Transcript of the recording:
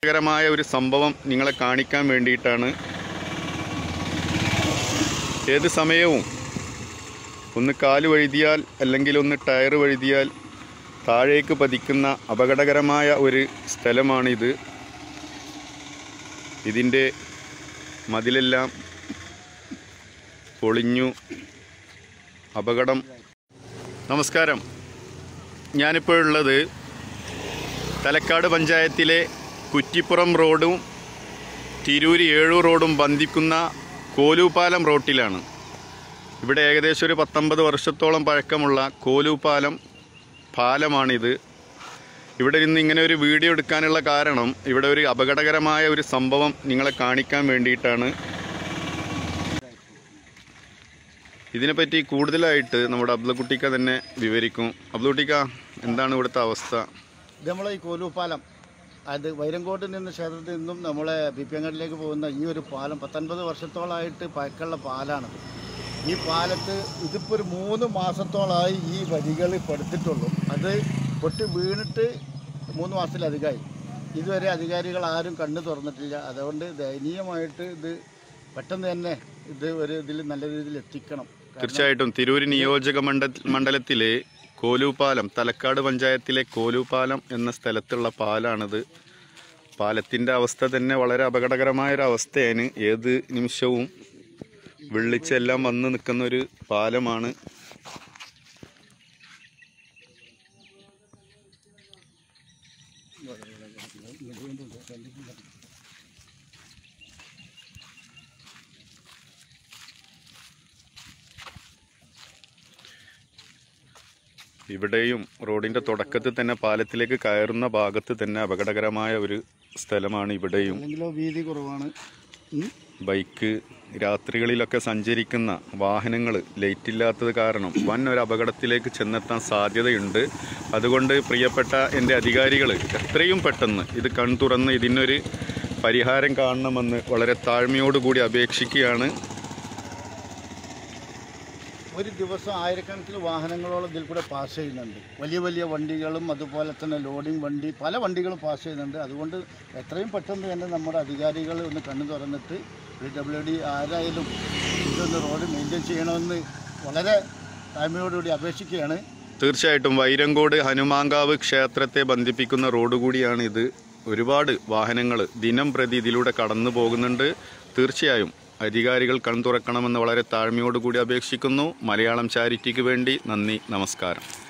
രസകരമായ ഒരു സംഭവം നിങ്ങളെ കാണിക്കാൻ വേണ്ടിയിട്ടാണ് ഏത് സമയവും ഒന്ന് കാല് വഴുതിയാൽ അല്ലെങ്കിൽ ഒന്ന് ടയർ വഴുതിയാൽ താഴേക്ക് പതിക്കുന്ന അപകടകരമായ ഒരു സ്ഥലമാണിത് ഇതിൻ്റെ മതിലെല്ലാം പൊളിഞ്ഞു അപകടം നമസ്കാരം ഞാനിപ്പോഴുള്ളത് തലക്കാട് പഞ്ചായത്തിലെ കുറ്റിപ്പുറം റോഡും തിരൂര് ഏഴൂർ റോഡും ബന്ധിക്കുന്ന കോലൂപ്പാലം റോട്ടിലാണ് ഇവിടെ ഏകദേശം ഒരു പത്തൊമ്പത് വർഷത്തോളം പഴക്കമുള്ള കോലൂപ്പാലം പാലമാണിത് ഇവിടെ നിന്ന് ഇങ്ങനെ ഒരു വീഡിയോ എടുക്കാനുള്ള കാരണം ഇവിടെ ഒരു അപകടകരമായ ഒരു സംഭവം നിങ്ങളെ കാണിക്കാൻ വേണ്ടിയിട്ടാണ് ഇതിനെപ്പറ്റി കൂടുതലായിട്ട് നമ്മുടെ അബ്ദുക്കുട്ടിക്ക തന്നെ വിവരിക്കും അബ്ദുക്കുട്ടിക്ക എന്താണ് ഇവിടുത്തെ അവസ്ഥ ഇത് നമ്മളെ ഈ കോലൂപ്പാലം അത് വൈരങ്കോട്ട് നിന്ന് ക്ഷേത്രത്തിൽ നിന്നും നമ്മളെ ബിപ്പിയങ്ങാടിലേക്ക് പോകുന്ന ഈ ഒരു പാലം പത്തൊൻപത് വർഷത്തോളമായിട്ട് പഴക്കമുള്ള പാലാണത് ഈ പാലത്ത് ഇതിപ്പോൾ ഒരു മൂന്ന് മാസത്തോളമായി ഈ വരികൾ പെടുത്തിട്ടുള്ളൂ അത് പൊട്ടി വീണിട്ട് മൂന്ന് മാസത്തിലധികമായി ഇതുവരെ അധികാരികൾ ആരും കണ്ണു തുറന്നിട്ടില്ല അതുകൊണ്ട് ദയനീയമായിട്ട് ഇത് പെട്ടെന്ന് തന്നെ ഇത് ഒരു ഇതിൽ നല്ല രീതിയിൽ എത്തിക്കണം കാരണം തീർച്ചയായിട്ടും തിരൂര് നിയോജക മണ്ഡ മണ്ഡലത്തിലെ കോലൂപ്പാലം തലക്കാട് പഞ്ചായത്തിലെ കോലൂപ്പാലം എന്ന സ്ഥലത്തുള്ള പാലാണിത് പാലത്തിൻ്റെ അവസ്ഥ തന്നെ വളരെ അപകടകരമായ ഒരു അവസ്ഥയാണ് ഏത് നിമിഷവും വെള്ളിച്ചെല്ലാം വന്ന് നിൽക്കുന്ന ഒരു പാലമാണ് ഇവിടെയും റോഡിൻ്റെ തുടക്കത്തിൽ തന്നെ പാലത്തിലേക്ക് കയറുന്ന ഭാഗത്ത് തന്നെ അപകടകരമായ ഒരു സ്ഥലമാണ് ഇവിടെയും അല്ലെങ്കിലോ വീതി കുറവാണ് ഉം. ബൈക്ക് രാത്രികളിലൊക്കെ സഞ്ചരിക്കുന്ന വാഹനങ്ങൾ ലൈറ്റ് ഇല്ലാത്തത് കാരണം വൻ ഒരു അപകടത്തിലേക്ക് ചെന്നെത്താൻ സാധ്യതയുണ്ട് അതുകൊണ്ട് പ്രിയപ്പെട്ട എൻ്റെ അധികാരികൾ എത്രയും പെട്ടെന്ന് ഇത് കൺതുറന്ന് ഇതിനൊരു പരിഹാരം കാണണമെന്ന് വളരെ താഴ്മയോടുകൂടി അപേക്ഷിക്കുകയാണ് ഒരു ദിവസം ആയിരക്കണക്കിന് വാഹനങ്ങളോളം ഇതിൽ കൂടെ പാസ് ചെയ്യുന്നുണ്ട് വലിയ വലിയ വണ്ടികളും അതുപോലെ തന്നെ ലോഡിംഗ് വണ്ടി പല വണ്ടികളും പാസ് ചെയ്യുന്നുണ്ട് അതുകൊണ്ട് എത്രയും പെട്ടെന്ന് തന്നെ നമ്മുടെ അധികാരികൾ ഒന്ന് കണ്ണു തുറന്നിട്ട് പി ഡബ്ല്യു ഡി ആരായാലും ഇതൊന്ന് റോഡ് മെയിൻറ്റെയിൻ ചെയ്യണമെന്ന് വളരെ താഴ്മയോടുകൂടി അപേക്ഷിക്കുകയാണ് തീർച്ചയായിട്ടും വൈരങ്കോട് ഹനുമാങ്കാവ് ക്ഷേത്രത്തെ ബന്ധിപ്പിക്കുന്ന റോഡ് കൂടിയാണ് ഇത് ഒരുപാട് വാഹനങ്ങൾ ദിനം പ്രതി ഇതിലൂടെ കടന്നു പോകുന്നുണ്ട് തീർച്ചയായും അധികാരികൾ കൺതുറക്കണമെന്ന് വളരെ താഴ്മയോടുകൂടി അപേക്ഷിക്കുന്നു മലയാളം ചാരിറ്റിക്ക് വേണ്ടി നന്ദി നമസ്കാരം